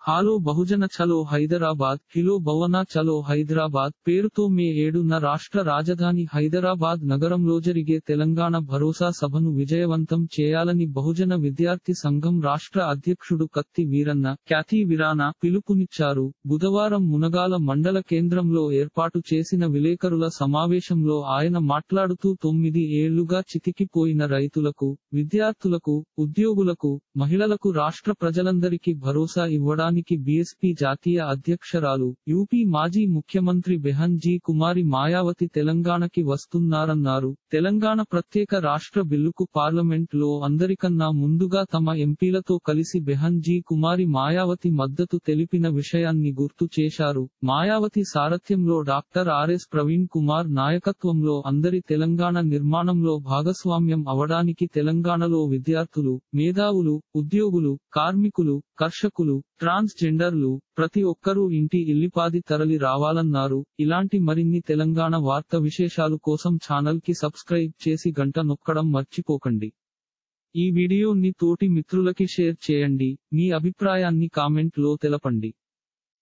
hollow బహుజన చలో Hyderabad kilo భవన చలో హైదరాబాద్ పేరుతో మే ఏడున రాష్ట్ర రాజధాని హైదరాబాద్ నగరంలో జరిగే తెలంగాణ భరోసా సభను విజయవంతం చేయాలని బహుజన విద్యార్థి సంఘం రాష్ట్ర అధ్యక్షుడు కత్తి వీరన్న ఖ్యాతి విరాన పిలుపునిచ్చారు బుధవారం మునగాల మండల కేంద్రంలో ఏర్పాటు చేసిన విలేకరుల సమావేశంలో ఆయన మాట్లాడుతూ తొమ్మిది ఏళ్లుగా చితికిపోయిన రైతులకు విద్యార్థులకు ఉద్యోగులకు మహిళలకు రాష్ట్ర ప్రజలందరికీ భరోసా ఇవ్వడానికి బీఎస్పీ జాతీయ అధ్యక్షరాలు యూపీ మాజీ ముఖ్యమంత్రి బెహన్ జీ కుమారి మాయావతి తెలంగాణకి వస్తున్నారన్నారు తెలంగాణ ప్రత్యేక రాష్ట్ర బిల్లుకు పార్లమెంట్ లో అందరికన్నా ముందుగా తమ ఎంపీలతో కలిసి బెహన్ జీ కుమారి మాయావతి మద్దతు తెలిపిన విషయాన్ని గుర్తు చేశారు మాయావతి సారథ్యంలో డాక్టర్ ఆర్ఎస్ ప్రవీణ్ కుమార్ నాయకత్వంలో అందరి తెలంగాణ నిర్మాణంలో భాగస్వామ్యం అవడానికి తెలంగాణలో విద్యార్థులు మేధావులు ఉద్యోగులు కార్మికులు కర్షకులు ట్రాన్స్ జెండర్లు ప్రతి ఒక్కరూ ఇంటి ఇల్లిపాది తరలి రావాలన్నారు ఇలాంటి మరిన్ని తెలంగాణ వార్త విశేషాలు కోసం ఛానల్ కి సబ్స్క్రైబ్ చేసి గంట నొక్కడం మర్చిపోకండి ఈ వీడియోని తోటి మిత్రులకి షేర్ చేయండి మీ అభిప్రాయాన్ని కామెంట్ లో తెలపండి